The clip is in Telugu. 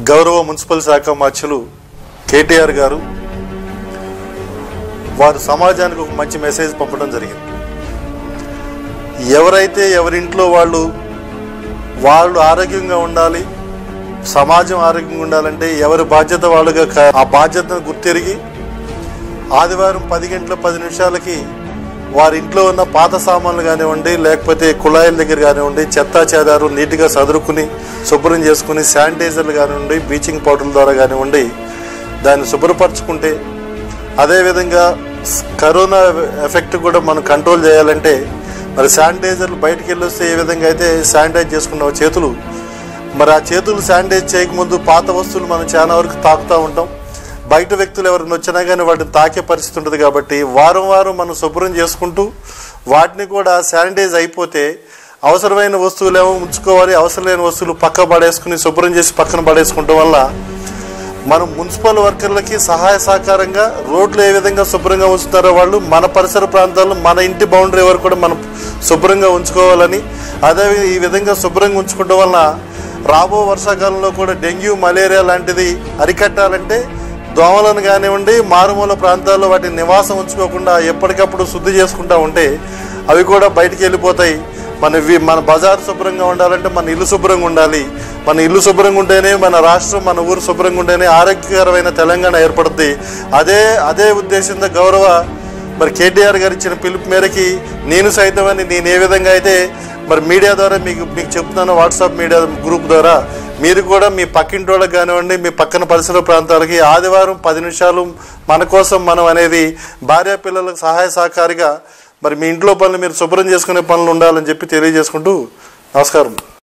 గౌరవ మున్సిపల్ శాఖ మార్చులు కేటీఆర్ గారు వారు సమాజానికి ఒక మంచి మెసేజ్ పంపడం జరిగింది ఎవరైతే ఎవరింట్లో వాళ్ళు వాళ్ళు ఆరోగ్యంగా ఉండాలి సమాజం ఆరోగ్యంగా ఉండాలంటే ఎవరి బాధ్యత వాళ్ళుగా క- ఆ బాధ్యతను గుర్తెరిగి ఆదివారం పది గంటల పది నిమిషాలకి వారి ఇంట్లో ఉన్న పాత సామాన్లు కానివ్వండి లేకపోతే కుళాయిల దగ్గర కానివ్వండి చెత్తా చెదారు నీట్గా సదురుకుని శుభ్రం చేసుకుని శానిటైజర్లు కానివ్వండి బ్లీచింగ్ పౌడర్ల ద్వారా కానివ్వండి దాన్ని శుభ్రపరచుకుంటే అదేవిధంగా స్- కరోనా ఎఫెక్ట్ కూడా మనం కంట్రోల్ చేయాలంటే మరి శానిటైజర్లు బయటికి వెళ్ళొస్తే ఏ విధంగా అయితే శానిటైజ్ చేసుకున్న చేతులు మరి ఆ చేతులు శానిటైజ్ చేయకముందు పాత వస్తువులు మనం చాలా వరకు తాకుతూ ఉంటాం బయట వ్యక్తులు ఎవరైనా వచ్చినా కానీ వాటిని తాకే పరిస్థితి ఉంటుంది కాబట్టి వారం వారం మనం శుభ్రం చేసుకుంటూ వాటిని కూడా శానిటైజ్ అయిపోతే అవసరమైన వస్తువులు ఏమో ఉంచుకోవాలి అవసరం లేని వస్తువులు పక్క పడేసుకుని శుభ్రం చేసి పక్కన పడేసుకోవడం వల్ల మనం మున్సిపల్ వర్కర్లకి సహాయ సహకారంగా రోడ్లు ఏ విధంగా శుభ్రంగా ఉంచుతారో వాళ్ళు మన పరిసర ప్రాంతాల్లో మన ఇంటి బౌండరీ వరకు కూడా మనం శుభ్రంగా ఉంచుకోవాలని అదే ఈ విధంగా శుభ్రంగా ఉంచుకోవడం వలన రాబో వర్షాకాలంలో కూడా డెంగ్యూ మలేరియా లాంటిది అరికట్టాలంటే దోమలను కానివ్వండి మారుమూల ప్రాంతాల్లో వాటి నివాసం ఉంచుకోకుండా ఎప్పటికప్పుడు శుద్ధి చేసుకుంటా ఉంటే అవి కూడా బయటికి వెళ్ళిపోతాయి మన వి- మన బజార్ శుభ్రంగా ఉండాలంటే మన ఇల్లు శుభ్రంగా ఉండాలి మన ఇల్లు శుభ్రంగా ఉంటేనే మన రాష్ట్రం మన ఊరు శుభ్రంగా ఉంటేనే ఆరోగ్యకరమైన తెలంగాణ ఏర్పడుద్ది అదే అదే ఉద్దేశంతో గౌరవ మరి కేటీఆర్ గారు ఇచ్చిన పిలుపు మేరకి నేను సైతం అని నేను ఏ విధంగా అయితే మరి మీడియా ద్వారా మీకు మీకు చెప్తున్నాను వాట్సాప్ మీడియా గ్రూప్ ద్వారా మీరు కూడా మీ పక్కింటి వాళ్ళకి కానివ్వండి మీ పక్కన పరిసర ప్రాంతాలకి ఆదివారం పది నిమిషాలు మన కోసం మనం అనేది భార్య పిల్లలకు సహాయ సహకారిగా మరి మీ ఇంట్లో పనులు మీరు శుభ్రం చేసుకునే పనులు ఉండాలని చెప్పి తెలియజేసుకుంటూ నమస్కారం